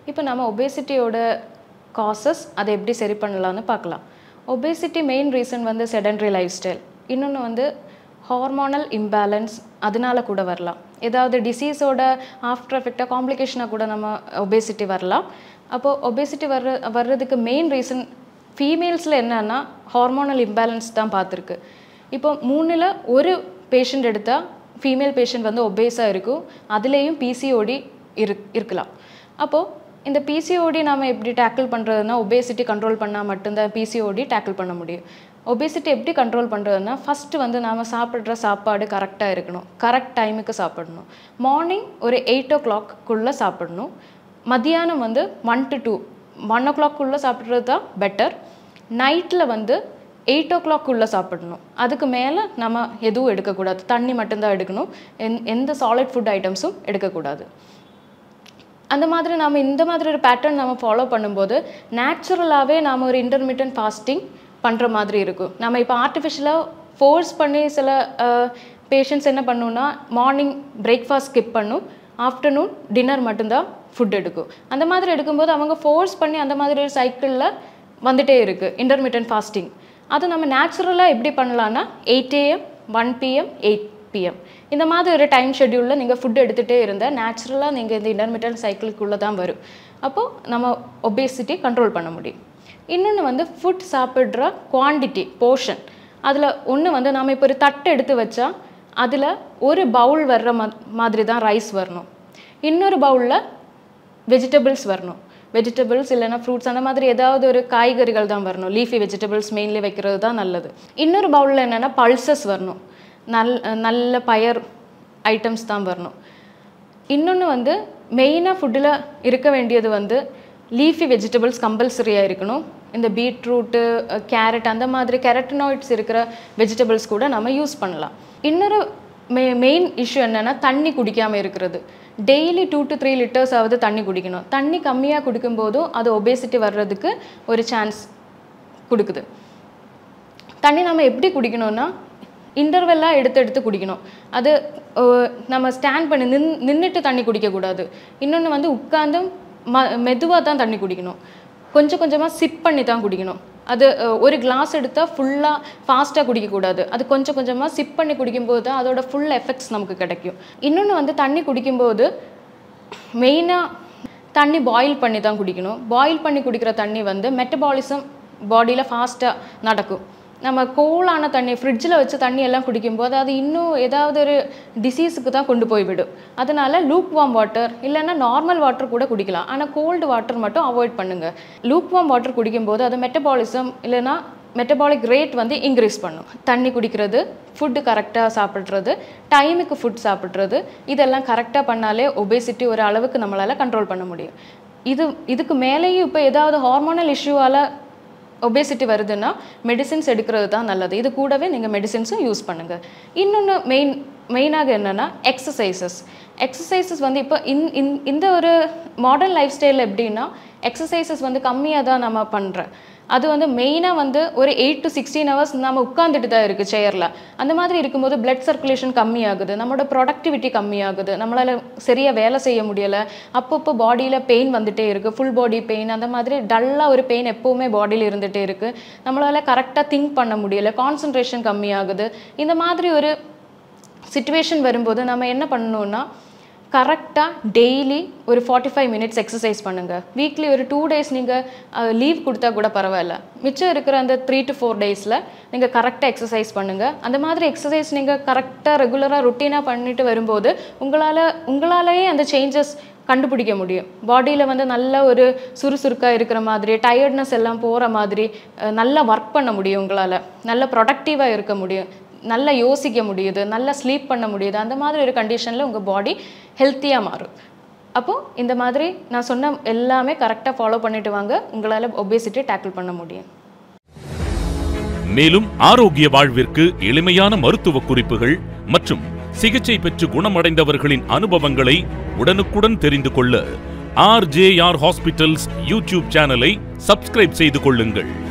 இப்போ நம்ம ஒபேசிட்டியோட காசஸ் அதை எப்படி சரி பண்ணலாம்னு பார்க்கலாம் ஒபேசிட்டி மெயின் ரீசன் வந்து செடன்ட்ரி லைஃப் ஸ்டைல் இன்னொன்று வந்து ஹார்மோனல் இம்பேலன்ஸ் அதனால கூட வரலாம் ஏதாவது டிசீஸோட ஆஃப்டர் எஃபெக்டாக காம்ப்ளிகேஷனாக கூட நம்ம ஒபேசிட்டி வரலாம் அப்போது ஒபேசிட்டி வர்ற வர்றதுக்கு மெயின் ரீசன் ஃபீமேல்ஸில் என்னன்னா ஹார்மோனல் இம்பேலன்ஸ் தான் பார்த்துருக்கு இப்போ மூணில் ஒரு பேஷண்ட் எடுத்தால் ஃபீமேல் பேஷண்ட் வந்து ஒபேஸாக இருக்கும் அதுலேயும் பிசிஓடி இரு இருக்கலாம் அப்போது இந்த பிசிஓடி நாம் எப்படி டேக்கிள் பண்ணுறதுனா ஒபேசிட்டி கண்ட்ரோல் பண்ணால் மட்டும்தான் பிசிஓடி டேக்கிள் பண்ண முடியும் ஒபேசிட்டி எப்படி கண்ட்ரோல் பண்ணுறதுனா ஃபஸ்ட்டு வந்து நாம் சாப்பிட்ற சாப்பாடு கரெக்டாக இருக்கணும் கரெக்ட் டைமுக்கு சாப்பிடணும் மார்னிங் ஒரு எயிட் ஓ கிளாக்குள்ளே சாப்பிடணும் மதியானம் வந்து ஒன் டு டூ ஒன் ஓ கிளாக்குள்ளே சாப்பிட்றது தான் பெட்டர் நைட்டில் வந்து எயிட் ஓ கிளாக்குள்ளே சாப்பிடணும் அதுக்கு மேலே நம்ம எதுவும் எடுக்கக்கூடாது தண்ணி மட்டும்தான் எடுக்கணும் எந் எந்த சாலிட் ஃபுட் ஐட்டம்ஸும் எடுக்கக்கூடாது அந்த மாதிரி நாம் இந்த மாதிரி ஒரு பேட்டர்ன் நம்ம ஃபாலோ பண்ணும்போது நேச்சுரலாகவே நாம் ஒரு இன்டர்மீடியன்ட் ஃபாஸ்டிங் பண்ணுற மாதிரி இருக்கும் நம்ம இப்போ ஆர்டிஃபிஷியலாக ஃபோர்ஸ் பண்ணி சில பேஷண்ட்ஸ் என்ன பண்ணுன்னா மார்னிங் பிரேக்ஃபாஸ்ட் ஸ்கிப் பண்ணும் ஆஃப்டர்நூன் டின்னர் மட்டும்தான் ஃபுட் எடுக்கும் அந்த மாதிரி எடுக்கும்போது அவங்க ஃபோர்ஸ் பண்ணி அந்த மாதிரி ஒரு சைக்கிளில் வந்துட்டே இருக்குது இன்டர்மீடியன்ட் ஃபாஸ்டிங் அது நம்ம நேச்சுரலாக எப்படி பண்ணலான்னா eight AM one PM eight PM இந்த மாதிரி ஒரு டைம் ஷெட்யூலில் நீங்கள் ஃபுட் எடுத்துகிட்டே இருந்தால் நேச்சுரலாக நீங்கள் இந்த இன்டர்மீடியன்ட் சைக்கிளுக்குள்ளே தான் வரும் அப்போது நம்ம ஒபேசிட்டி கண்ட்ரோல் பண்ண முடியும் இன்னொன்று வந்து ஃபுட் சாப்பிட்ற குவான்டிட்டி போர்ஷன் அதில் ஒன்று வந்து நம்ம இப்போ ஒரு தட்டு எடுத்து வச்சா அதில் ஒரு பவுல் வர்ற மா மாதிரி தான் ரைஸ் வரணும் இன்னொரு பவுலில் வெஜிடபிள்ஸ் வரணும் வெஜிடபிள்ஸ் இல்லைன்னா ஃப்ரூட்ஸ் அந்த மாதிரி ஏதாவது ஒரு காய்கறிகள் தான் வரணும் லீஃபி வெஜிடபிள்ஸ் மெயின்லி வைக்கிறது தான் நல்லது இன்னொரு பவுலில் என்னென்னா பல்சஸ் வரணும் நல் நல்ல பயர் ஐட்டம்ஸ் தான் வரணும் இன்னொன்று வந்து மெயினாக ஃபுட்டில் இருக்க வேண்டியது வந்து லீஃபி வெஜிடபிள்ஸ் கம்பல்சரியாக இருக்கணும் இந்த பீட்ரூட்டு கேரட் அந்த மாதிரி கெரட்டனாய்ட்ஸ் இருக்கிற வெஜிடபிள்ஸ் கூட நம்ம யூஸ் பண்ணலாம் இன்னொரு மெ மெயின் இஷ்யூ என்னென்னா தண்ணி குடிக்காமல் இருக்கிறது daily two to three litres ஆகுது தண்ணி குடிக்கணும் தண்ணி கம்மியாக குடிக்கும்போதும் அது ஒபேசிட்டி வர்றதுக்கு ஒரு சான்ஸ் கொடுக்குது தண்ணி நம்ம எப்படி குடிக்கணும்னா இன்டர்வெல்லாக எடுத்து எடுத்து குடிக்கணும் அது அஹ், நம்ம ஸ்டாண்ட் பண்ணி நின் நின்றுட்டு தண்ணி குடிக்கக்கூடாது இன்னொன்று வந்து உட்காந்து ம மெதுவாக தான் தண்ணி குடிக்கணும் கொஞ்சம் கொஞ்சமாக சிப் பண்ணி தான் குடிக்கணும் அது அஹ், ஒரு கிளாஸ் எடுத்தால் ஃபுல்லாக ஃபாஸ்ட்டாக குடிக்கக்கூடாது அது கொஞ்சம் கொஞ்சமாக சிப் பண்ணி குடிக்கும்போது தான் அதோட ஃபுல் எஃபெக்ட்ஸ் நமக்கு கிடைக்கும் இன்னொன்று வந்து தண்ணி குடிக்கும்போது மெயினாக தண்ணி பாயில் பண்ணி தான் குடிக்கணும் பாயில் பண்ணி குடிக்கிற தண்ணி வந்து மெட்டபாலிசம் பாடியில் ஃபாஸ்ட்டாக நடக்கும் நம்ம கோலான தண்ணி ஃப்ரிட்ஜில் வச்சு தண்ணி எல்லாம் குடிக்கும்போது அது இன்னும் ஏதாவது ஒரு டிசீஸுக்கு தான் கொண்டு போய் விடும் அதனால லூப் வார்ம் வாட்டர் இல்லைன்னா நார்மல் வாட்டர் கூட குடிக்கலாம் ஆனால் கோல்டு வாட்டர் மட்டும் அவாய்ட் பண்ணுங்கள் லூப் வார்ம் வாட்டர் குடிக்கும்போது அது மெட்டபாலிசம் இல்லைன்னா மெட்டபாலிக் ரேட் வந்து இன்க்ரீஸ் பண்ணும் தண்ணி குடிக்கிறது ஃபுட்டு கரெக்டாக சாப்பிட்றது டைமுக்கு ஃபுட் சாப்பிட்றது இதெல்லாம் கரெக்டாக பண்ணாலே ஒபேசிட்டி ஒரு அளவுக்கு நம்மளால் கண்ட்ரோல் பண்ண முடியும் இது இதுக்கு மேலேயும் இப்போ ஏதாவது ஹார்மோனல் இஷ்யூவால் ஒபேசிட்டி வருதுன்னா மெடிசின்ஸ் எடுக்கிறது தான் நல்லது இது கூடவே நீங்கள் மெடிசின்ஸும் யூஸ் பண்ணுங்கள் இன்னொன்று மெயின் மெயினாக என்னென்னா எக்ஸசைசஸ் எக்ஸசைசஸ் வந்து இப்போ இந் இந்- இந்த ஒரு மாடர்ன் லைஃப் ஸ்டைலில் எப்படின்னா எக்ஸசைசஸ் வந்து கம்மியாக தான் நம்ம பண்ணுறேன் அது வந்து மெயினாக வந்து ஒரு எயிட் டு சிக்ஸ்டீன் ஹவர்ஸ் நம்ம உட்காந்துட்டு தான் இருக்குது சேரில் அந்த மாதிரி இருக்கும்போது blood சர்க்குலேஷன் கம்மியாகுது நம்மளோட ப்ரொடக்டிவிட்டி கம்மியாகுது நம்மளால் சரியாக வேலை செய்ய முடியலை அப்பப்போ பாடியில் பெயின் வந்துட்டே இருக்குது ஃபுல் பாடி பெயின் அந்த மாதிரி டல்லாக ஒரு பெயின் எப்போவுமே பாடியில் இருந்துகிட்டே இருக்குது நம்மளால் கரெக்டாக திங்க் பண்ண முடியலை கான்சன்ட்ரேஷன் கம்மியாகுது இந்த மாதிரி ஒரு சுச்சுவேஷன் வரும்போது நம்ம என்ன பண்ணணும்னா கரெக்டாக டெய்லி ஒரு ஃபார்ட்டி ஃபைவ் மினிட்ஸ் எக்ஸசைஸ் பண்ணுங்கள் வீக்லி ஒரு டூ டேஸ் நீங்கள் லீவ் கொடுத்தா கூட பரவாயில்ல மிச்சம் இருக்கிற அந்த த்ரீ டு ஃபோர் டேஸில் நீங்கள் கரெக்டாக எக்ஸசைஸ் பண்ணுங்கள் அந்த மாதிரி எக்ஸசைஸ் நீங்கள் கரெக்டாக ரெகுலராக ருட்டீனாக பண்ணிட்டு வரும்போது உங்களால் உங்களாலேயே அந்த சேஞ்சஸ் கண்டுபிடிக்க முடியும் பாடியில் வந்து நல்ல ஒரு சுறுசுறுக்காக இருக்கிற மாதிரி டயர்ட்னஸ் எல்லாம் போகிற மாதிரி அஹ், நல்லா ஒர்க் பண்ண முடியும் உங்களால் நல்ல ப்ரொடக்டிவாக இருக்க முடியும் நல்லா யோசிக்க முடியுது நல்லா ஸ்லீப் பண்ண முடியுது அந்த மாதிரி ஒரு கண்டிஷனில் உங்கள் பாடி ஹெல்த்தியாக மாறும் அப்போது இந்த மாதிரி நான் சொன்ன எல்லாமே கரெக்டாக ஃபாலோ பண்ணிட்டு வாங்க உங்களால் ஒபேசிட்டி டேக்கிள் பண்ண முடியும் மேலும் ஆரோக்கிய வாழ்விற்கு எளிமையான மருத்துவ குறிப்புகள் மற்றும் சிகிச்சை பெற்று குணமடைந்தவர்களின் அனுபவங்களை உடனுக்குடன் தெரிந்து கொள்ள ஆர்ஜேஆர் ஹாஸ்பிட்டல்ஸ் யூடியூப் சேனலை சப்ஸ்கிரைப் செய்து கொள்ளுங்கள்